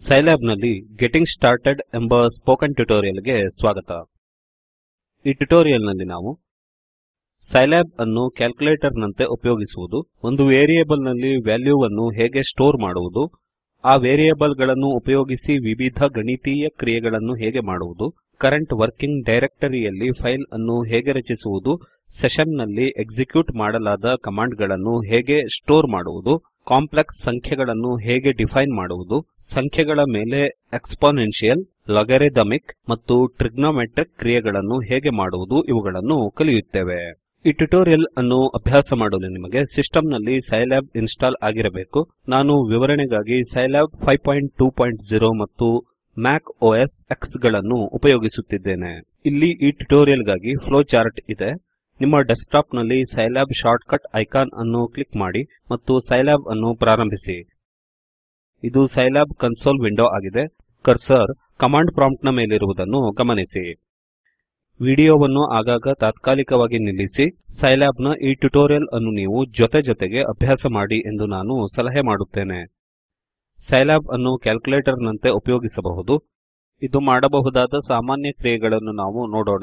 Scilab ನಲ್ಲಿ getting started ಎಂಬ spoken tutorial ಗೆ ಸ್ವಾಗತ ಈ ಟ್ಯುಟೋರಿಯಲ್ ನಲ್ಲಿ ನಾವು ಸೈಲ್ಯಾಬ್ ಅನ್ನು ಕ್ಯಾಲ್ಕುಲೇಟರ್ ನಂತೆ ಉಪಯೋಗಿಸುವುದು ಒಂದು ವೇರಿಯೇಬಲ್ ನಲ್ಲಿ ವ್ಯಾಲ್ಯೂವನ್ನು ಹೇಗೆ ಸ್ಟೋರ್ ಮಾಡುವುದು ಆ ವೇರಿಯೇಬಲ್ ಗಳನ್ನು ಉಪಯೋಗಿಸಿ ವಿವಿಧ ಗಣಿತೀಯ ಕ್ರಿಯೆಗಳನ್ನು ಹೇಗೆ ಮಾಡುವುದು ಕರೆಂಟ್ ವರ್ಕಿಂಗ್ ಡೈರೆಕ್ಟರಿಯಲ್ಲಿ ಫೈಲ್ ಅನ್ನು ಹೇಗೆ ರಚಿಸುವುದು ಸೆಶನ್ ನಲ್ಲಿ ಎಕ್ಸಿಕ್ಯೂಟ್ ಮಾಡಲಾದ ಕಮಾಂಡ್ ಗಳನ್ನು ಹೇಗೆ ಸ್ಟೋರ್ ಮಾಡುವುದು ಕಾಂಪ್ಲೆಕ್ಸ್ ಸಂಖ್ಯೆಗಳನ್ನು ಹೇಗೆ ಡಿಫೈನ್ ಮಾಡುವುದು ಸಂಖ್ಯೆಗಳ ಮೇಲೆ ಎಕ್ಸ್ಪೋನೆನ್ಷಿಯಲ್ ಲಾಗರಿಥಮಿಕ್ ಮತ್ತು ಟ್ರಿಗ್ನೋಮೆಟ್ರಿಕ್ ಕ್ರಿಯೆಗಳನ್ನು ಹೇಗೆ ಮಾಡುವುದು ಇವುಗಳನ್ನು ಕಲಿಯುತ್ತೇವೆ ಈ ಟ್ಯುಟೋರಿಯಲ್ ಅನ್ನು ಅಭ್ಯಾಸ ಮಾಡಲು ನಿಮಗೆ ಸಿಸ್ಟಮ್ ನಲ್ಲಿ ಸೈಲ್ಯಾಬ್ ಇನ್ಸ್ಟಾಲ್ ಆಗಿರಬೇಕು ನಾನು ವಿವರಣೆಗಾಗಿ ಸೈಲ್ಯಾಬ್ 520 ಮತ್ತು ಮ್ಯಾಕ್ ಒಎಸ್ X ಗಳನ್ನು ಉಪಯೋಗಿಸುತ್ತಿದ್ದೇನೆ ಇಲ್ಲಿ ಈ ಟ್ಯುಟೋರಿಯಲ್ ಗಾಗಿ ಫ್ಲೋ ಚಾರ್ಟ್ ಇದೆ ನಿಮ್ಮ ಡೆಸ್ಕ್ಟಾಪ್ ನಲ್ಲಿ ಸೈಲ್ಯಾಬ್ ಶಾರ್ಟ್ಕಟ್ ಐಕಾನ್ ಅನ್ನು ಕ್ಲಿಕ್ ಮಾಡಿ ಮತ್ತು ಸೈಲ್ಯಾಬ್ ಅನ್ನು ಪ್ರಾರಂಭಿಸಿ ಇದು ಸೈಲ್ಯಾಬ್ ಕನ್ಸೋಲ್ ವಿಂಡೋ ಆಗಿದೆ ಕರ್ಸರ್ ಕಮಾಂಡ್ ಪ್ರಾಂಪ್ಟ್ ನ ಮೇಲಿರುವುದನ್ನು ಗಮನಿಸಿ ವಿಡಿಯೋವನ್ನು ಆಗಾಗ ತಾತ್ಕಾಲಿಕವಾಗಿ ನಿಲ್ಲಿಸಿ ಸೈಲ್ಯಾಬ್ ನ ಈ ಟ್ಯುಟೋರಿಯಲ್ ಅನ್ನು ನೀವು ಜೊತೆ ಜೊತೆಗೆ ಅಭ್ಯಾಸ ಮಾಡಿ ಎಂದು ನಾನು ಸಲಹೆ ಮಾಡುತ್ತೇನೆ ಸೈಲ್ಯಾಬ್ ಅನ್ನು ಕ್ಯಾಲ್ಕುಲೇಟರ್ ನಂತೆ ಉಪಯೋಗಿಸಬಹುದು ಇದು ಮಾಡಬಹುದಾದ ಸಾಮಾನ್ಯ ಕ್ರಿಯೆಗಳನ್ನು ನಾವು ನೋಡೋಣ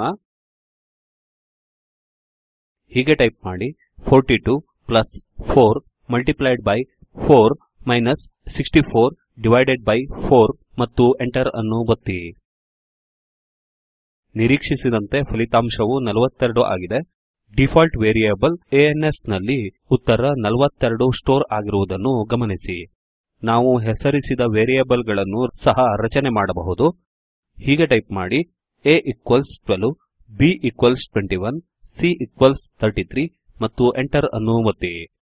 ಹೀಗೆ ಟೈಪ್ ಮಾಡಿ 42 plus 4 multiplied by 4 minus 64 divided by 4 ಮತ್ತು ಎಂಟರ್ ಅನ್ನು ಒತ್ತಿ ನಿರೀಕ್ಷಿಸಿದಂತೆ ಫಲಿತಾಂಶವು 42 ಆಗಿದೆ ಡಿಫಾಲ್ಟ್ ವೇರಿಯೇಬಲ್ ans ನಲ್ಲಿ ಉತ್ತರ 42 ಸ್ಟೋರ್ ಆಗಿರುವುದನ್ನು ಗಮನಿಸಿ ನಾವು ಹೆಸರಿಸಿದ ವೇರಿಯೇಬಲ್ ಗಳನ್ನು ಸಹ ರಚನೆ ಮಾಡಬಹುದು ಹೀಗೆ ಟೈಪ್ ಮಾಡಿ a equals 12 b equals 21 c equals 33 ಮತ್ತು ಎಂಟರ್ ಅನ್ನು ಒತ್ತಿ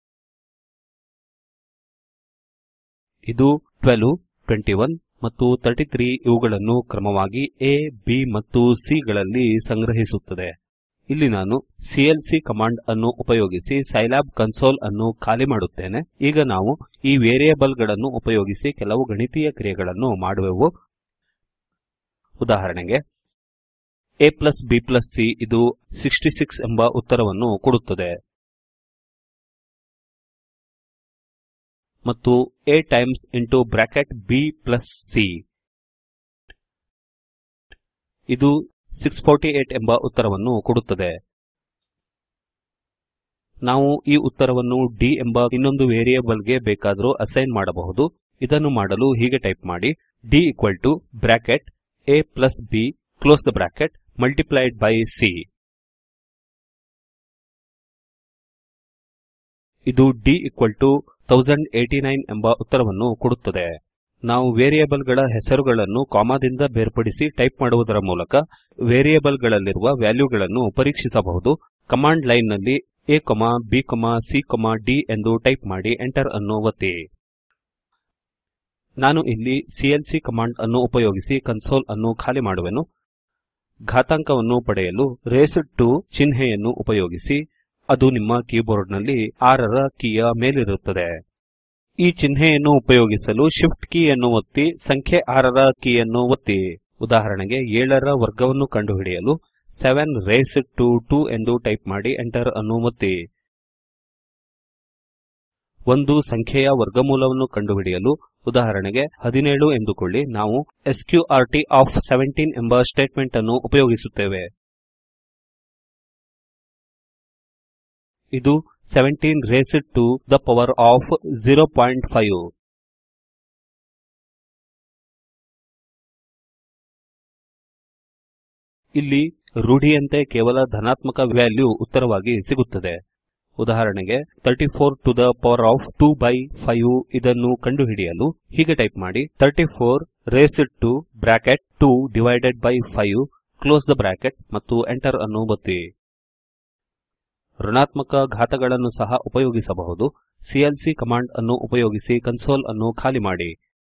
ಇದು 12 21 ಮತ್ತು 33 ಇವುಗಳನ್ನು ಕ್ರಮವಾಗಿ a b ಮತ್ತು c ಗಳಲ್ಲಿ ಸಂಗ್ರಹಿಸುತ್ತದೆ ಇಲ್ಲಿ ನಾನು ಸಿಎಲ್ಸಿ ಕಮಾಂಡ್ ಅನ್ನು ಉಪಯೋಗಿಸಿ ಸೈಲ್ಯಾಬ್ ಕನ್ಸೋಲ್ ಅನ್ನು ಖಾಲಿ ಮಾಡುತ್ತೇನೆ ಈಗ ನಾವು ಈ ವೇರಿಯೇಬಲ್ ಗಳನ್ನು ಉಪಯೋಗಿಸಿ ಕೆಲವು ಗಣಿತೀಯ ಕ್ರಿಯೆಗಳನ್ನು ಮಾಡುವೆವು ಉದಾಹರಣೆಗೆ a plus b plus c ಇದು 66 ಎಂಬ ಉತ್ತರವನ್ನು ಕೊಡುತ್ತದೆ ಮತ್ತು a times into bracket b plus c ಇದು 648 ಎಂಬ ಉತ್ತರವನ್ನು ಕೊಡುತ್ತದೆ ನಾವು ಈ ಉತ್ತರವನ್ನು d ಎಂಬ ಇನ್ನೊಂದು ವೇರಿಯೇಬಲ್ ಗೆ ಬೇಕಾದರೂ ಅಸೈನ್ ಮಾಡಬಹುದು ಇದನ್ನು ಮಾಡಲು ಹೀಗೆ ಟೈಪ್ ಮಾಡಿ d equal to bracket a plus b close the bracket multiplied by c ಇದು d ಈಕ್ವಲ್ ಟು 1089 ಎಂಬ ಉತ್ತರವನ್ನು ಕೊಡುತ್ತದೆ ನಾವು ವೇರಿಯೇಬಲ್ ಗಳ ಹೆಸರುಗಳನ್ನು ಕಾಮಾದಿಂದ ಬೇರ್ಪಡಿಸಿ ಟೈಪ್ ಮಾಡುವುದರ ಮೂಲಕ ವೇರಿಯೇಬಲ್ ಗಳಲ್ಲಿರುವ ವ್ಯಾಲ್ಯೂಗಳನ್ನು ಪರೀಕ್ಷಿಸಬಹುದು ಕಮಾಂಡ್ ಲೈನ್ ನಲ್ಲಿ a b c d ಎಂದು ಟೈಪ್ ಮಾಡಿ ಎಂಟರ್ ಅನ್ನು ಒತ್ತಿ ನಾನು ಇಲ್ಲಿ ಸಿಎಲ್ಸಿ ಕಮಾಂಡ್ ಅನ್ನು ಉಪಯೋಗಿಸಿ ಕನ್ಸೋಲ್ ಅನ್ನು ಖಾಲಿ ಮಾಡುವೆನು ಘಾತಾಂಕವನ್ನು ಪಡೆಯಲು ರೇಸ್ಡ್ ಟು ಚಿಹ್ನೆಯನ್ನು ಉಪಯೋಗಿಸಿ ಅದು ನಿಮ್ಮ ಕೀಬೋರ್ಡ್ ನಲ್ಲಿ 6 ರ ಕೀಯ ಮೇಲಿರುತ್ತದೆ ಈ ಚಿಹ್ನೆಯನ್ನು ಉಪಯೋಗಿಸಲು Shift ಕೀಯನ್ನು ಒತ್ತಿ ಸಂಖ್ಯೆ 6 ರ ಕೀಯನ್ನು ಒತ್ತಿ ಉದಾಹರಣೆಗೆ 7 ರ ವರ್ಗವನ್ನು ಕಂಡುಹಿಡಿಯಲು 7 ರೇಸ್ಡ್ ಟು 2 ಎಂದು ಟೈಪ್ ಮಾಡಿ ಎಂಟರ್ ಅನ್ನು ಒತ್ತಿ ಒಂದು ಸಂಖ್ಯೆಯ ವರ್ಗಮೂಲವನ್ನು ಕಂಡುಹಿಡಿಯಲು ಉದಾಹರಣೆಗೆ 17 ಎಂದುಕೊಳ್ಳಿ ನಾವು ಸ್ಕ್ರ್ಟ್ ಆಫ್ 17 ಎಂಬ ಸ್ಟೇಟ್ಮೆಂಟ್ ಅನ್ನು ಉಪಯೋಗಿಸುತ್ತೇವೆ ಇದು 17 raised to the power of 0.5 ಇಲ್ಲಿ ರೂಢಿಯಂತೆ ಕೇವಲ ಧನಾತ್ಮಕ ವ್ಯಾಲ್ಯೂ ಉತ್ತರವಾಗಿ ಸಿಗುತ್ತದೆ ಉದಾಹರಣೆಗೆ 34 to the power of 2 by 5 ಇದನ್ನು ಕಂಡುಹಿಡಿಯಲು ಹೀಗೆ ಟೈಪ್ ಮಾಡಿ 34 raised to bracket 2 divided by 5 close the bracket ಮತ್ತು ಎಂಟರ್ ಅನ್ನು ಒತ್ತಿ ಋಣಾತ್ಮಕ ಘಾತಗಳನ್ನು ಸಹ ಉಪಯೋಗಿಸಬಹುದು ಸಿಎಲ್ಸಿ ಕಮಾಂಡ್ ಅನ್ನು ಉಪಯೋಗಿಸಿ ಕನ್ಸೋಲ್ ಅನ್ನು ಖಾಲಿ ಮಾಡಿ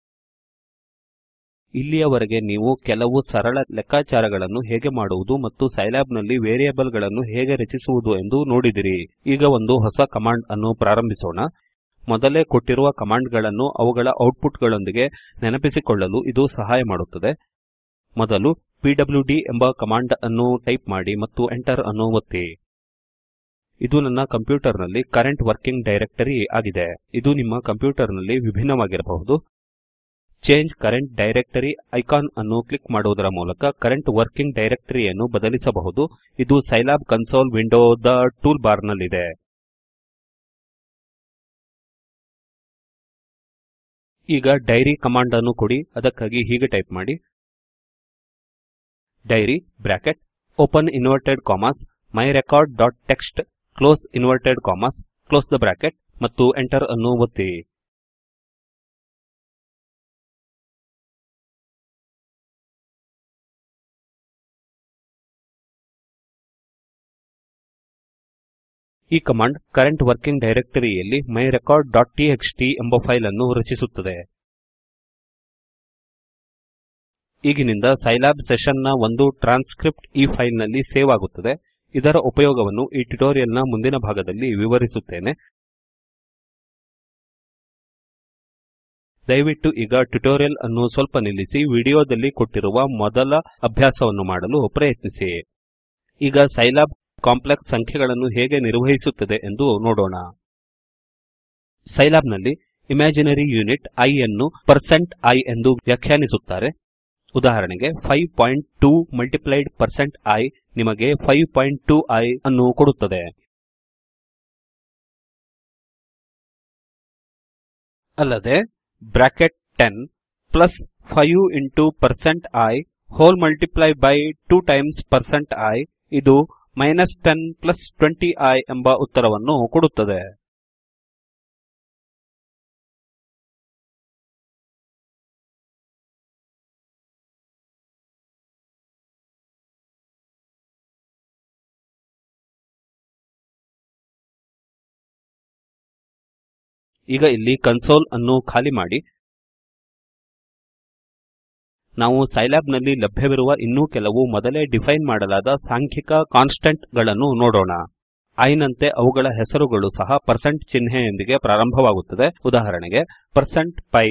ಇಲ್ಲಿಯವರೆಗೆ ನೀವು ಕೆಲವು ಸರಳ ಲೆಕ್ಕಾಚಾರಗಳನ್ನು ಹೇಗೆ ಮಾಡುವುದು ಮತ್ತು ಸೈಲ್ಯಾಬ್ ನಲ್ಲಿ ವೇರಿಯೇಬಲ್ ಗಳನ್ನು ಹೇಗೆ ರಚಿಸುವುದು ಎಂದು ನೋಡಿದಿರಿ ಈಗ ಒಂದು ಹೊಸ ಕಮಾಂಡ್ ಅನ್ನು ಪ್ರಾರಂಭಿಸೋಣ ಮೊದಲೇ ಕೊಟ್ಟಿರುವ ಕಮಾಂಡ್ ಗಳನ್ನು ಅವುಗಳ ಔಟ್ಪುಟ್ ಗಳೊಂದಿಗೆ ನೆನಪಿಸಿಕೊಳ್ಳಲು ಇದು ಸಹಾಯ ಮಾಡುತ್ತದೆ ಮೊದಲು ಪಿಡ್ಲ್ಯೂಡಿ ಎಂಬ ಕಮಾಂಡ್ ಅನ್ನು ಟೈಪ್ ಮಾಡಿ ಮತ್ತು ಎಂಟರ್ ಅನ್ನು ಒತ್ತಿ ಇದು ನನ್ನ ಕಂಪ್ಯೂಟರ್ ನಲ್ಲಿ ಕರೆಂಟ್ ವರ್ಕಿಂಗ್ ಡೈರೆಕ್ಟರಿ ಆಗಿದೆ ಇದು ನಿಮ್ಮ ಕಂಪ್ಯೂಟರ್ ನಲ್ಲಿ ವಿಭಿನ್ನವಾಗಿರಬಹುದು ಚೇಂಜ್ ಕರೆಂಟ್ ಡೈರೆಕ್ಟರಿ ಐಕಾನ್ ಅನ್ನು ಕ್ಲಿಕ್ ಮಾಡುವುದರ ಮೂಲಕ ಕರೆಂಟ್ ವರ್ಕಿಂಗ್ ಡೈರೆಕ್ಟರಿಯನ್ನು ಬದಲಿಸಬಹುದು ಇದು ಸೈಲ್ಯಾಬ್ ಕನ್ಸೋಲ್ ವಿಂಡೋದ ಟೂಲ್ ಬಾರ್ ನಲ್ಲಿದೆ ಈಗ ಡೈರಿ ಕಮಾಂಡ್ ಅನ್ನು ಕೊಡಿ ಅದಕ್ಕಾಗಿ ಹೀಗೆ ಟೈಪ್ ಮಾಡಿ diary bracket open inverted commas my record dot text close inverted commas close the bracket ಮತ್ತು ಎಂಟರ್ ಅನ್ನು ಒತ್ತಿ ಈ ಕಮಾಂಡ್ ಕರೆಂಟ್ ವರ್ಕಿಂಗ್ ಡೈರೆಕ್ಟರಿಯಲ್ಲಿ ಮೈ ರೆಕಾರ್ಡ್ ಡಾಟ್ ಟಿಎಕ್ಸ್ಟಿ ಎಂಬ ಫೈಲ್ ಅನ್ನು ರಚಿಸುತ್ತದೆ ಈಗಿನಿಂದ ಸೈಲ್ಯಾಬ್ ಸೆಷನ್ ನ ಒಂದು ಟ್ರಾನ್ಸ್ಕ್ರಿಪ್ಟ್ ಈ ಫೈಲ್ ನಲ್ಲಿ ಸೇವ್ ಆಗುತ್ತದೆ ಇದರ ಉಪಯೋಗವನ್ನು ಈ ಟ್ಯುಟೋರಿಯಲ್ ನ ಮುಂದಿನ ಭಾಗದಲ್ಲಿ ವಿವರಿಸುತ್ತೇನೆ ದಯವಿಟ್ಟು ಈಗ ಟ್ಯುಟೋರಿಯಲ್ ಅನ್ನು ಸ್ವಲ್ಪ ನಿಲ್ಲಿಸಿ ವಿಡಿಯೋದಲ್ಲಿ ಕೊಟ್ಟಿರುವ ಮೊದಲ ಅಭ್ಯಾಸವನ್ನು ಮಾಡಲು ಪ್ರಯತ್ನಿಸಿ ಈಗ ಸೈಲ್ಯಾಬ್ ಕಾಂಪ್ಲೆಕ್ಸ್ ಸಂಖ್ಯೆಗಳನ್ನು ಹೇಗೆ ನಿರ್ವಹಿಸುತ್ತದೆ ಎಂದು ನೋಡೋಣ ಸೈಲ್ಯಾಬ್ ನಲ್ಲಿ ಇಮ್ಯಾಜಿನರಿ ಯೂನಿಟ್ i ಅನ್ನು ಪರ್ಸೆಂಟ್ i ಎಂದು ವ್ಯಾಖ್ಯಾನಿಸುತ್ತಾರೆ ಉದಾಹರಣೆಗೆ 5.2 ಮಲ್ಟಿಪ್ಲೈಡ್ ಪರ್ಸೆಂಟ್ i ನಿಮಗೆ 5.2i ಅನ್ನು ಕೊಡುತ್ತದೆ ಅಲ್ಲದೆ bracket 10 plus 5 into percent i whole multiply by 2 times percent i ಇದು ಮೈನಸ್ 10 ಪ್ಲಸ್ 20i ಎಂಬ ಉತ್ತರವನ್ನು ಕೊಡುತ್ತದೆ ಈಗ ಇಲ್ಲಿ ಕನ್ಸೋಲ್ ಅನ್ನು ಖಾಲಿ ಮಾಡಿ ನಾವು ಸೈಲ್ಯಾಬ್ ನಲ್ಲಿ ಲಭ್ಯವಿರುವ ಇನ್ನೂ ಕೆಲವು ಮೊದಲೇ ಡಿಫೈನ್ ಮಾಡಲಾದ ಸಾಂಖ್ಯಿಕ ಕಾನ್ಸ್ಟಂಟ್ ಗಳನ್ನು ನೋಡೋಣ i ನಂತೆ ಅವುಗಳ ಹೆಸರುಗಳು ಸಹ ಪರ್ಸೆಂಟ್ ಚಿಹ್ನೆಯೊಂದಿಗೆ ಪ್ರಾರಂಭವಾಗುತ್ತದೆ ಉದಾಹರಣೆಗೆ ಪರ್ಸೆಂಟ್ ಪೈ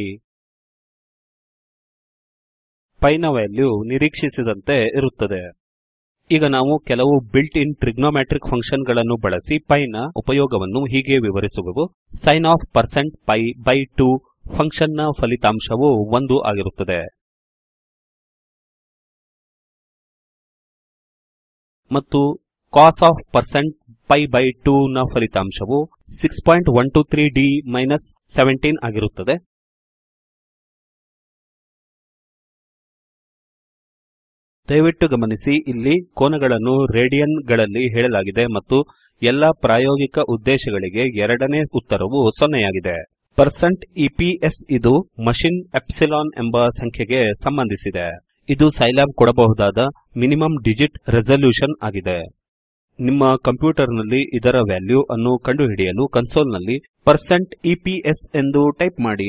ಪೈ ನ ವ್ಯಾಲ್ಯೂ ನಿರೀಕ್ಷಿಸಿದಂತೆ ಇರುತ್ತದೆ ಈಗ ನಾವು ಕೆಲವು ಬಿಲ್ಟ್ ಇನ್ ಟ್ರಿಗೊನೋಮೆಟ್ರಿಕ್ ಫಂಕ್ಷನ್ ಗಳನ್ನು ಬಳಸಿ ಪೈ ನ ಉಪಯೋಗವನ್ನು ಹೀಗೆ ವಿವರಿಸುವೆವು sine of percent pi by 2 function ನ ಫಲಿತಾಂಶವು 1 ಆಗಿರುತ್ತದೆ ಮತ್ತು cos of percent pi by 2 ನ ಫಲಿತಾಂಶವು 6123ಡಿ ಮೈನಸ್ 17 ಆಗಿರುತ್ತದೆ ದಯವಿಟ್ಟು ಗಮನಿಸಿ ಇಲ್ಲಿ ಕೋನಗಳನ್ನು ರೇಡಿಯನ್ ಗಳಲ್ಲಿ ಹೇಳಲಾಗಿದೆ ಮತ್ತು ಎಲ್ಲ ಪ್ರಾಯೋಗಿಕ ಉದ್ದೇಶಗಳಿಗೆ ಎರಡನೇ ಉತ್ತರವು ಸೊನ್ನೆಯಾಗಿದೆ ಪರ್ಸೆಂಟ್ ಇಪಿಎಸ್ ಇದು ಮಶಿನ್ ಎಪ್ಸಿಲಾನ್ ಎಂಬ ಸಂಖ್ಯೆಗೆ ಸಂಬಂಧಿಸಿದೆ ಇದು ಸೈಲ್ಯಾಬ್ ಕೊಡಬಹುದಾದ ಮಿನಿಮಮ್ ಡಿಜಿಟ್ ರೆಸಲ್ಯೂಶನ್ ಆಗಿದೆ ನಿಮ್ಮ ಕಂಪ್ಯೂಟರ್ ನಲ್ಲಿ ಇದರ ವ್ಯಾಲ್ಯೂ ಅನ್ನು ಕಂಡುಹಿಡಿಯಲು ಕನ್ಸೋಲ್ ನಲ್ಲಿ ಪರ್ಸೆಂಟ್ ಇಪಿಎಸ್ ಎಂದು ಟೈಪ್ ಮಾಡಿ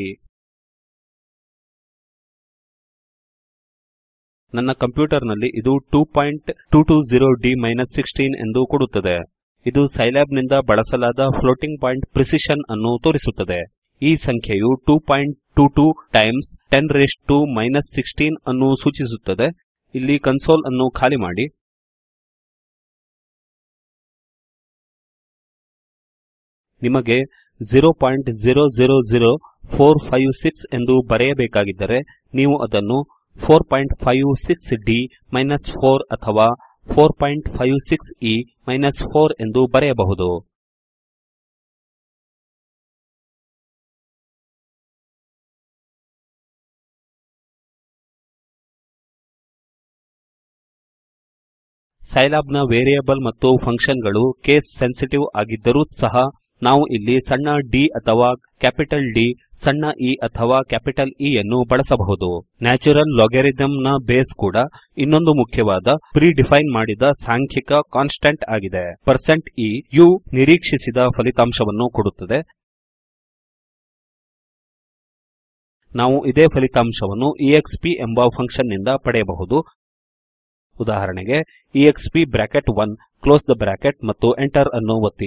ನನ್ನ ಕಂಪ್ಯೂಟರ್ ನಲ್ಲಿ ಇದು 2220ಡಿ 16 ಎಂದು ಕೊಡುತ್ತದೆ ಇದು ಸೈಲ್ಯಾಬ್ ನಿಂದ ಬಳಸಲಾದ ಫ್ಲೋಟಿಂಗ್ ಪಾಯಿಂಟ್ ಪ್ರಿಸಿಷನ್ ಅನ್ನು ತೋರಿಸುತ್ತದೆ ಈ ಸಂಖ್ಯೆಯು 222 ಟೈಮ್ಸ್ 10 ರೇಸ್ ಟು ಮೈನಸ್ 16 ಅನ್ನು ಸೂಚಿಸುತ್ತದೆ ಇಲ್ಲಿ ಕನ್ಸೋಲ್ ಅನ್ನು ಖಾಲಿ ಮಾಡಿ ನಿಮಗೆ 0000456 ಎಂದು ಬರೆಯಬೇಕಾಗಿದ್ದರೆ ನೀವು ಅದನ್ನು 456ಡಿ 4 ಅಥವಾ 456ಇ 4 ಎಂದು ಬರೆಯಬಹುದು ಸೈಲ್ಯಾಬ್ ನ ವೇರಿಯೇಬಲ್ ಮತ್ತು ಫಂಕ್ಷನ್ ಗಳು ಕೇಸ್ ಸೆನ್ಸಿಟಿವ್ ಆಗಿದ್ದರೂ ಸಹ ನಾವು ಇಲ್ಲಿ ಸಣ್ಣ d ಅಥವಾ ಕ್ಯಾಪಿಟಲ್ D ಸಣ್ಣ e ಅಥವಾ ಕ್ಯಾಪಿಟಲ್ E ಯನ್ನು ಬಳಸಬಹುದು ನ್ಯಾಚುರಲ್ ಲಾಗರಿಥಮ್ ನ ಬೇಸ್ ಕೂಡ ಇನ್ನೊಂದು ಮುಖ್ಯವಾದ ಪ್ರಿ ಡಿಫೈನ್ ಮಾಡಿದ ಸಾಂಖ್ಯಿಕ ಕಾನ್ಸ್ಟಂಟ್ ಆಗಿದೆ ಪರ್ಸೆಂಟ್ ಇ ಯು ನಿರೀಕ್ಷಿಸಿದ ಫಲಿತಾಂಶವನ್ನು ಕೊಡುತ್ತದೆ ನಾವು ಇದೇ ಫಲಿತಾಂಶವನ್ನು ಎಕ್ಸ್ಪ್ ಎಂಬ ಫಂಕ್ಷನ್ ನಿಂದ ಪಡೆಯಬಹುದು ಉದಾಹರಣೆಗೆ exp bracket 1 close the bracket ಮತ್ತು ಎಂಟರ್ ಅನ್ನು ಒತ್ತಿ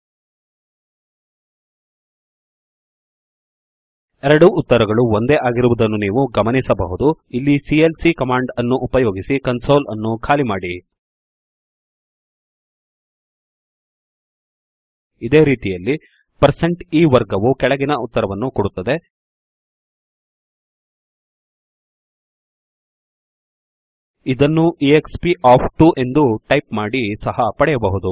ಎರಡೂ ಉತ್ತರಗಳು ಒಂದೇ ಆಗಿರುವುದನ್ನು ನೀವು ಗಮನಿಸಬಹುದು ಇಲ್ಲಿ ಸಿಎಲ್ಸಿ ಕಮಾಂಡ್ ಅನ್ನು ಉಪಯೋಗಿಸಿ ಕನ್ಸೋಲ್ ಅನ್ನು ಖಾಲಿ ಮಾಡಿ ಇದೇ ರೀತಿಯಲ್ಲಿ ಪರ್ಸೆಂಟ್ ಇ ವರ್ಗವು ಕೆಳಗಿನ ಉತ್ತರವನ್ನು ಕೊಡುತ್ತದೆ ಇದನ್ನು ಎಕ್ಸ್ಪ್ ಆಫ್ 2 ಎಂದು ಟೈಪ್ ಮಾಡಿ ಸಹ ಪಡೆಯಬಹುದು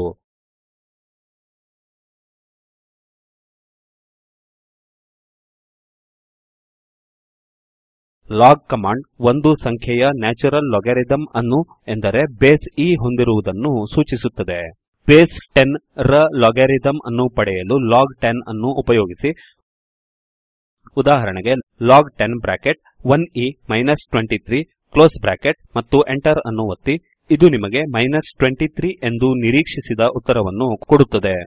ಲಾಗ್ ಕಮಾಂಡ್ ಒಂದು ಸಂಖ್ಯೆಯ ನ್ಯಾಚುರಲ್ ಲೊಗಾರಿಥಮ್ ಅನ್ನು ಎಂದರೆ ಬೇಸ್ e ಹೊಂದಿರುವುದನ್ನು ಸೂಚಿಸುತ್ತದೆ ಬೇಸ್ 10 ರ ಲೊಗಾರಿಥಮ್ ಅನ್ನು ಪಡೆಯಲು ಲಾಗ್ 10 ಅನ್ನು ಉಪಯೋಗಿಸಿ ಉದಾಹರಣೆಗೆ ಲಾಗ್ 10 ಬ್ರಾಕೆಟ್ 1ಇ ಮೈನಸ್ 23 ಕ್ಲೋಸ್ ಬ್ರಾಕೆಟ್ ಮತ್ತು ಎಂಟರ್ ಅನ್ನು ಒತ್ತಿ ಇದು ನಿಮಗೆ ಮೈನಸ್ 23 ಎಂದು ನಿರೀಕ್ಷಿಸಿದ ಉತ್ತರವನ್ನು ಕೊಡುತ್ತದೆ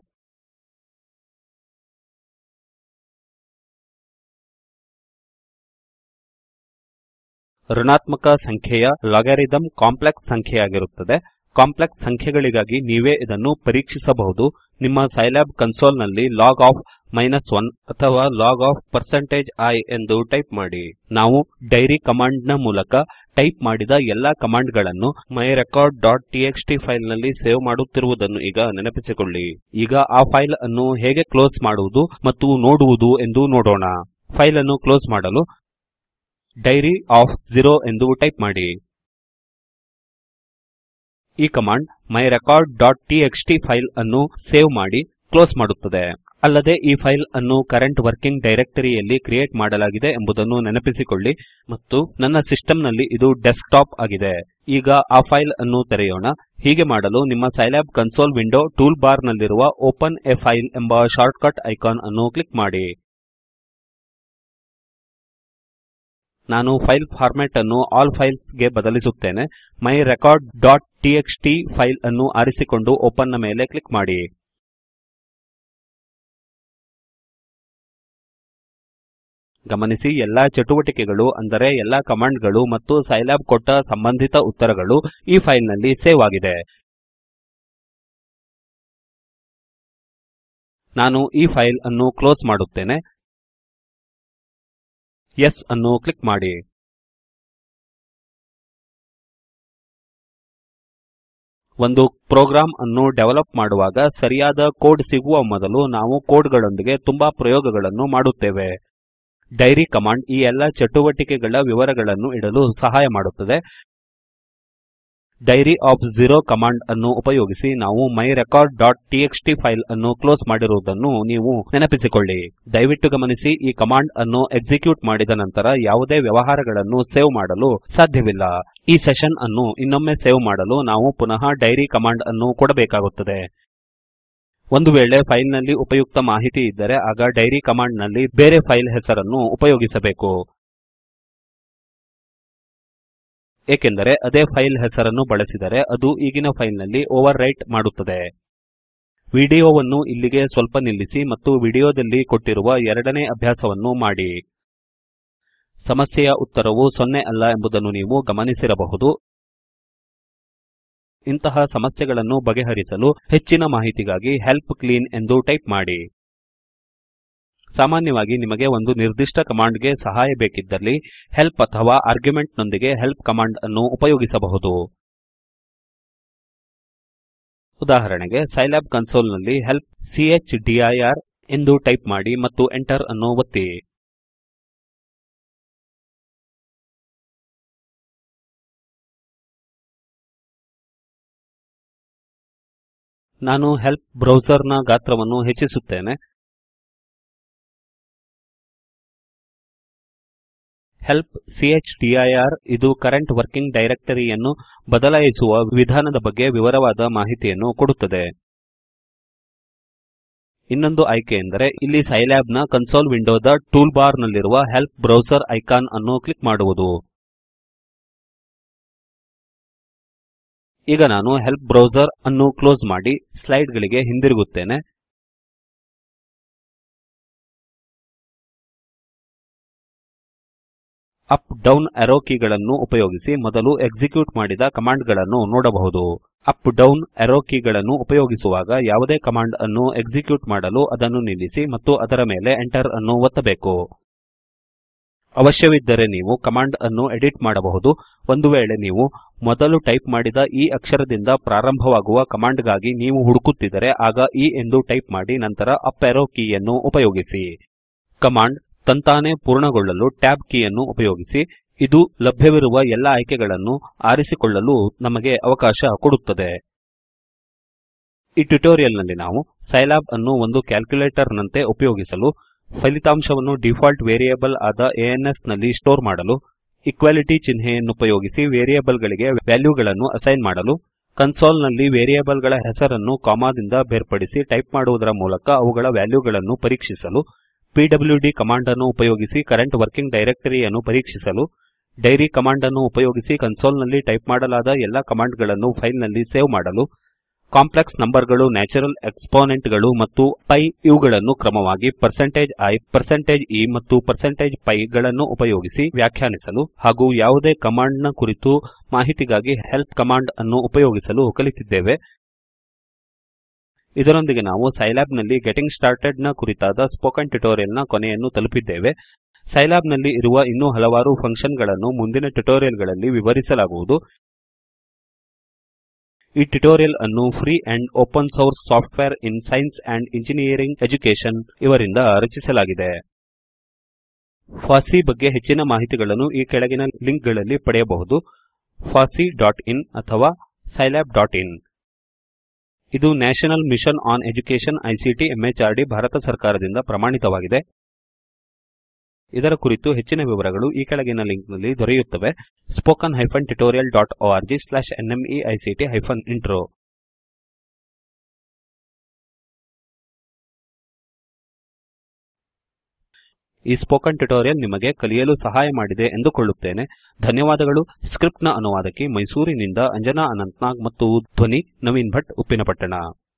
ಋಣಾತ್ಮಕ ಸಂಖ್ಯೆಯ ಲಾಗಾರಿಥಮ್ ಕಾಂಪ್ಲೆಕ್ಸ್ ಸಂಖ್ಯೆಯಾಗಿರುತ್ತದೆ ಕಾಂಪ್ಲೆಕ್ಸ್ ಸಂಖ್ಯೆಗಳಿಗಾಗಿ ನೀವೇ ಇದನ್ನು ಪರೀಕ್ಷಿಸಬಹುದು ನಿಮ್ಮ ಸೈಲ್ಯಾಬ್ ಕನ್ಸೋಲ್ ನಲ್ಲಿ ಲಾಗ್ ಆಫ್ 1 ಅಥವಾ ಲಾಗ್ ಆಫ್ ಪರ್ಸೆಂಟೇಜ್ i ಎಂದು ಟೈಪ್ ಮಾಡಿ ನಾವು ಡೈರಿ ಕಮಾಂಡ್ ನ ಮೂಲಕ ಟೈಪ್ ಮಾಡಿದ ಎಲ್ಲಾ ಕಮಾಂಡ್ ಗಳನ್ನು myrecordಟಿಎಕ್ಸ್ಟಿ ಫೈಲ್ ನಲ್ಲಿ ಸೇವ್ ಮಾಡುತ್ತಿರುವುದನ್ನು ಈಗ ನೆನಪಿಸಿಕೊಳ್ಳಿ ಈಗ ಆ ಫೈಲ್ ಅನ್ನು ಹೇಗೆ ಕ್ಲೋಸ್ ಮಾಡುವುದು ಮತ್ತು ನೋಡುವುದು ಎಂದು ನೋಡೋಣ ಫೈಲ್ ಅನ್ನು ಕ್ಲೋಸ್ ಮಾಡಲು ಡೈರಿ ಆಫ್ ಝೀರೋ ಎಂದು ಟೈಪ್ ಮಾಡಿ ಈ ಕಮಾಂಡ್ myrecordಟಿಎಕ್ಸ್ಟಿ ಫೈಲ್ ಅನ್ನು ಸೇವ್ ಮಾಡಿ ಕ್ಲೋಸ್ ಮಾಡುತ್ತದೆ ಅಲ್ಲದೆ ಈ ಫೈಲ್ ಅನ್ನು ಕರೆಂಟ್ ವರ್ಕಿಂಗ್ ಡೈರೆಕ್ಟರಿಯಲ್ಲಿ ಕ್ರಿಯೇಟ್ ಮಾಡಲಾಗಿದೆ ಎಂಬುದನ್ನು ನೆನಪಿಸಿಕೊಳ್ಳಿ ಮತ್ತು ನನ್ನ ಸಿಸ್ಟಮ್ ನಲ್ಲಿ ಇದು ಡೆಸ್ಕ್ಟಾಪ್ ಆಗಿದೆ ಈಗ ಆ ಫೈಲ್ ಅನ್ನು ತೆರೆಯೋಣ ಹೀಗೆ ಮಾಡಲು ನಿಮ್ಮ Scilab console window toolbar ನಲ್ಲಿರುವ ಒಪೆನ್ a ಫೈಲ್ ಎಂಬ ಶಾರ್ಟ್ಕಟ್ ಐಕಾನ್ ಅನ್ನು ಕ್ಲಿಕ್ ಮಾಡಿ ನಾನು ಫೈಲ್ ಫಾರ್ಮ್ಯಾಟ್ ಅನ್ನು ಆಲ್ ಫೈಲ್ಸ್ ಗೆ ಬದಲಿಸುತ್ತೇನೆ myrecordಟಿಎಕ್ಸ್ಟಿ ಫೈಲ್ ಅನ್ನು ಆರಿಸಿಕೊಂಡು ಓಪನ್ ನ ಮೇಲೆ ಕ್ಲಿಕ್ ಮಾಡಿ ಗಮನಿಸಿ ಎಲ್ಲಾ ಚಟುವಟಿಕೆಗಳು ಅಂದರೆ ಎಲ್ಲಾ ಕಮಾಂಡ್ ಗಳು ಮತ್ತು ಸೈಲ್ಯಾಬ್ ಕೊಟ್ಟ ಸಂಬಂಧಿತ ಉತ್ತರಗಳು ಈ ಫೈಲ್ ನಲ್ಲಿ ಸೇವ್ ಆಗಿದೆ ನಾನು ಈ ಫೈಲ್ ಅನ್ನು ಕ್ಲೋಸ್ ಮಾಡುತ್ತೇನೆ ಯೆಸ್ ಅನ್ನು ಕ್ಲಿಕ್ ಮಾಡಿ ಒಂದು ಪ್ರೋಗ್ರಾಮ್ ಅನ್ನು ಡೆವಲಪ್ ಮಾಡುವಾಗ ಸರಿಯಾದ ಕೋಡ್ ಸಿಗುವ ಮೊದಲು ನಾವು ಕೋಡ್ ಗಳೊಂದಿಗೆ ತುಂಬಾ ಪ್ರಯೋಗಗಳನ್ನು ಮಾಡುತ್ತೇವೆ ಡೈರಿ ಕಮಾಂಡ್ ಈ ಎಲ್ಲಾ ಚಟುವಟಿಕೆಗಳ ವಿವರಗಳನ್ನು ಇಡಲು ಸಹಾಯ ಮಾಡುತ್ತದೆ ಡೈರಿ ಆಫ್ ಝೀರೋ ಕಮಾಂಡ್ ಅನ್ನು ಉಪಯೋಗಿಸಿ ನಾವು myrecordಟಿಎಕ್ಸ್ಟಿ ಫೈಲ್ ಅನ್ನು ಕ್ಲೋಸ್ ಮಾಡಿರುವುದನ್ನು ನೀವು ನೆನಪಿಸಿಕೊಳ್ಳಿ ದಯವಿಟ್ಟು ಗಮನಿಸಿ ಈ ಕಮಾಂಡ್ ಅನ್ನು ಎಕ್ಸಿಕ್ಯೂಟ್ ಮಾಡಿದ ನಂತರ ಯಾವುದೇ ವ್ಯವಹಾರಗಳನ್ನು ಸೇವ್ ಮಾಡಲು ಸಾಧ್ಯವಿಲ್ಲ ಈ ಸೆಶನ್ ಅನ್ನು ಇನ್ನೊಮ್ಮೆ ಸೇವ್ ಮಾಡಲು ನಾವು ಪುನಃ ಡೈರಿ ಕಮಾಂಡ್ ಅನ್ನು ಕೊಡಬೇಕಾಗುತ್ತದೆ ಒಂದು ವೇಳೆ ಫೈಲ್ ನಲ್ಲಿ ಉಪಯುಕ್ತ ಮಾಹಿತಿ ಇದ್ದರೆ ಆಗ ಡೈರಿ ಕಮಾಂಡ್ ನಲ್ಲಿ ಬೇರೆ ಫೈಲ್ ಹೆಸರನ್ನು ಉಪಯೋಗಿಸಬೇಕು ಏಕೆಂದರೆ ಅದೇ ಫೈಲ್ ಹೆಸರನ್ನು ಬಳಸಿದರೆ ಅದು ಈಗಿನ ಫೈಲ್ ನಲ್ಲಿ ಓವರ್ ರೈಟ್ ಮಾಡುತ್ತದೆ ವಿಡಿಯೋವನ್ನು ಇಲ್ಲಿಗೆ ಸ್ವಲ್ಪ ನಿಲ್ಲಿಸಿ ಮತ್ತು ವಿಡಿಯೋದಲ್ಲಿ ಕೊಟ್ಟಿರುವ ಎರಡನೇ ಅಭ್ಯಾಸವನ್ನು ಮಾಡಿ ಸಮಸ್ಯೆಯ ಉತ್ತರವು ಸೊನ್ನೆ ಅಲ್ಲ ಎಂಬುದನ್ನು ನೀವು ಗಮನಿಸಿರಬಹುದು ಇಂತಹ ಸಮಸ್ಯೆಗಳನ್ನು ಬಗೆಹರಿಸಲು ಹೆಚ್ಚಿನ ಮಾಹಿತಿಗಾಗಿ ಹೆಲ್ಪ್ ಕ್ಲೀನ್ ಎಂದು ಟೈಪ್ ಮಾಡಿ ಸಾಮಾನ್ಯವಾಗಿ ನಿಮಗೆ ಒಂದು ನಿರ್ದಿಷ್ಟ ಕಮಾಂಡ್ ಗೆ ಸಹಾಯ ಬೇಕಿದ್ದಲ್ಲಿ ಹೆಲ್ಪ್ ಅಥವಾ ಆರ್ಗ್ಯುಮೆಂಟ್ ನೊಂದಿಗೆ ಹೆಲ್ಪ್ ಕಮಾಂಡ್ ಅನ್ನು ಉಪಯೋಗಿಸಬಹುದು ಉದಾಹರಣೆಗೆ ಸೈಲ್ಯಾಬ್ ಕನ್ಸೋಲ್ ನಲ್ಲಿ ಹೆಲ್ಪ್ ಚ್ದಿರ್ ಎಂದು ಟೈಪ್ ಮಾಡಿ ಮತ್ತು ಎಂಟರ್ ಅನ್ನು ಒತ್ತಿ ನಾನು ಹೆಲ್ಪ್ ಬ್ರೌಸರ್ ನ ಗಾತ್ರವನ್ನು ಹೆಚ್ಚಿಸುತ್ತೇನೆ ಹೆಲ್ಪ್ ಚ್ದಿರ್ ಇದು ಕರೆಂಟ್ ವರ್ಕಿಂಗ್ ಡೈರೆಕ್ಟರಿಯನ್ನು ಬದಲಾಯಿಸುವ ವಿಧಾನದ ಬಗ್ಗೆ ವಿವರವಾದ ಮಾಹಿತಿಯನ್ನು ಕೊಡುತ್ತದೆ ಇನ್ನೊಂದು ಆಯ್ಕೆಯೆಂದರೆ ಇಲ್ಲಿ ಸೈಲ್ಯಾಬ್ ನ ಕನ್ಸೋಲ್ ವಿಂಡೋದ ಟೂಲ್ ಬಾರ್ ನಲ್ಲಿರುವ ಹೆಲ್ಪ್ ಬ್ರೌಸರ್ ಐಕಾನ್ ಅನ್ನು ಕ್ಲಿಕ್ ಮಾಡುವುದು ಈಗ ನಾನು ಹೆಲ್ಪ್ ಬ್ರೌಸರ್ ಅನ್ನು ಕ್ಲೋಸ್ ಮಾಡಿ ಸ್ಲೈಡ್ ಗಳಿಗೆ ಹಿಂದಿರುಗುತ್ತೇನೆ ಅಪ್ ಡೌನ್ ಆರೋ ಕೀಗಳನ್ನು ಉಪಯೋಗಿಸಿ ಮೊದಲು ಎಕ್ಸಿಕ್ಯೂಟ್ ಮಾಡಿದ ಕಮಾಂಡ್ ಗಳನ್ನು ನೋಡಬಹುದು ಅಪ್ ಡೌನ್ ಆರೋ ಕೀಗಳನ್ನು ಉಪಯೋಗಿಸುವಾಗ ಯಾವುದೇ ಕಮಾಂಡ್ ಅನ್ನು ಎಕ್ಸಿಕ್ಯೂಟ್ ಮಾಡಲು ಅದನ್ನು ನಿಲ್ಲಿಸಿ ಮತ್ತು ಅದರ ಮೇಲೆ ಎಂಟರ್ ಅನ್ನು ಒತ್ತಬೇಕು ಅವಶ್ಯವಿದ್ದರೆ ನೀವು ಕಮಾಂಡ್ ಅನ್ನು ಎಡಿಟ್ ಮಾಡಬಹುದು ಒಂದು ವೇಳೆ ನೀವು ಮೊದಲು ಟೈಪ್ ಮಾಡಿದ ಈ ಅಕ್ಷರದಿಂದ ಪ್ರಾರಂಭವಾಗುವ ಕಮಾಂಡ್ ಗಾಗಿ ನೀವು ಹುಡುಕುತ್ತಿದ್ದರೆ ಆಗ E ಎಂದು ಟೈಪ್ ಮಾಡಿ ನಂತರ ಅಪ್ ಆರೋ ಕೀಯನ್ನು ಉಪಯೋಗಿಸಿ ಕಮಾಂಡ್ ತಂತಾನೇ ಪೂರ್ಣಗೊಳ್ಳಲು ಟ್ಯಾಬ್ ಕೀಯನ್ನು ಉಪಯೋಗಿಸಿ ಇದು ಲಭ್ಯವಿರುವ ಎಲ್ಲ ಆಯ್ಕೆಗಳನ್ನು ಆರಿಸಿಕೊಳ್ಳಲು ನಮಗೆ ಅವಕಾಶ ಕೊಡುತ್ತದೆ ಈ ಟ್ಯುಟೋರಿಯಲ್ ನಲ್ಲಿ ನಾವು ಸೈಲ್ಯಾಬ್ ಅನ್ನು ಒಂದು ಕ್ಯಾಲ್ಕುಲೇಟರ್ ನಂತೆ ಉಪಯೋಗಿಸಲು ಫಲಿತಾಂಶವನ್ನು ಡಿಫಾಲ್ಟ್ ವೇರಿಯೇಬಲ್ ಆದ ans ನಲ್ಲಿ ಸ್ಟೋರ್ ಮಾಡಲು ಇಕ್ವಾಲಿಟಿ ಚಿಹ್ನೆಯನ್ನುಪಯೋಗಿಸಿ ವೇರಿಯೇಬಲ್ ಗಳಿಗೆ ವ್ಯಾಲ್ಯೂಗಳನ್ನು ಅಸೈನ್ ಮಾಡಲು ಕನ್ಸೋಲ್ ನಲ್ಲಿ ವೇರಿಯೇಬಲ್ ಗಳ ಹೆಸರನ್ನು ಕೊಮಾದಿಂದ ಬೇರ್ಪಡಿಸಿ ಟೈಪ್ ಮಾಡುವುದರ ಮೂಲಕ ಅವುಗಳ ವ್ಯಾಲ್ಯೂಗಳನ್ನು ಪರೀಕ್ಷಿಸಲು ಪಿಡ್ಲ್ಯೂಡಿ ಕಮಾಂಡ್ ಅನ್ನು ಉಪಯೋಗಿಸಿ ಕರೆಂಟ್ ವರ್ಕಿಂಗ್ ಡೈರೆಕ್ಟರಿಯನ್ನು ಪರೀಕ್ಷಿಸಲು ಡೈರಿ ಕಮಾಂಡ್ ಅನ್ನು ಉಪಯೋಗಿಸಿ ಕನ್ಸೋಲ್ ನಲ್ಲಿ ಟೈಪ್ ಮಾಡಲಾದ ಎಲ್ಲ ಕಮಾಂಡ್ ಗಳನ್ನು ಫೈಲ್ ನಲ್ಲಿ ಸೇವ್ ಮಾಡಲು ಕಾಂಪ್ಲೆಕ್ಸ್ ನಂಬರ್ ಗಳು ನ್ಯಾಚುರಲ್ ಎಕ್ಸ್ಪೋನೆಂಟ್ ಗಳು ಮತ್ತು ಪೈ ಇವುಗಳನ್ನು ಕ್ರಮವಾಗಿ160i %e ಮತ್ತು %pi ಗಳನ್ನು ಉಪಯೋಗಿಸಿ ವ್ಯಾಖ್ಯಾನಿಸಲು ಹಾಗೂ ಯಾವುದೇ ಕಮಾಂಡ್ ನ ಕುರಿತು ಮಾಹಿತಿಗಾಗಿ ಹೆಲ್ಪ್ ಕಮಾಂಡ್ ಅನ್ನು ಉಪಯೋಗಿಸಲು ಕಲಿತಿದ್ದೇವೆ ಇದರೊಂದಿಗೆ ನಾವು ಸೈಲ್ಯಾಬ್ ನಲ್ಲಿ ಗೆಟಿಂಗ್ ಸ್ಟಾರ್ಟೆಡ್ ನ ಕುರಿತಾದ ಸ್ಪೋಕನ್ ಟ್ಯುಟೋರಿಯಲ್ ನ ಕೊನೆಯನ್ನು ತಲುಪಿದ್ದೇವೆ ಸೈಲ್ಯಾಬ್ ನಲ್ಲಿ ಇರುವ ಇನ್ನೂ ಹಲವಾರು ಫಂಕ್ಷನ್ ಗಳನ್ನು ಮುಂದಿನ ಟ್ಯುಟೋರಿಯಲ್ ಗಳಲ್ಲಿ ವಿವರಿಸಲಾಗುವುದು ಈ ಟ್ಯುಟೋರಿಯಲ್ ಅನ್ನು free and open source software in science and engineering education ಇವರಿಂದ ರಚಿಸಲಾಗಿದೆ ಫಾಸ್ಸಿ ಬಗ್ಗೆ ಹೆಚ್ಚಿನ ಮಾಹಿತಿಗಳನ್ನು ಈ ಕೆಳಗಿನ ಲಿಂಕ್ ಗಳಲ್ಲಿ ಪಡೆಯಬಹುದು fosseeಇನ್ ಅಥವಾ scilabಇನ್ ಇದು national mission on education ICT MHRD Bharat ಸರ್ಕಾರದಿಂದ ಪ್ರಮಾಣಿತವಾಗಿದೆ ಇದರ ಕುರಿತು ಹೆಚ್ಚಿನ ವಿವರಗಳು ಈ ಕೆಳಗಿನ ಲಿಂಕ್ ನಲ್ಲಿ ದೊರೆಯುತ್ತವೆ spoken hyphen tutorial dot org slash NMEICT hyphen intro ಈ ಸ್ಪೋಕನ್ ಟ್ಯುಟೋರಿಯಲ್ ನಿಮಗೆ ಕಲಿಯಲು ಸಹಾಯ ಮಾಡಿದೆ ಎಂದುಕೊಳ್ಳುತ್ತೇನೆ ಧನ್ಯವಾದಗಳು ಸ್ಕ್ರಿಪ್ಟ್ ನ ಅನುವಾದಕಿ ಮೈಸೂರಿನಿಂದ ಅಂಜನಾ ಅನಂತನಾಗ್ ಮತ್ತು ಧ್ವನಿ ನವೀನ್ ಭಟ್ ಉಪ್ಪಿನಪಟ್ಟಣ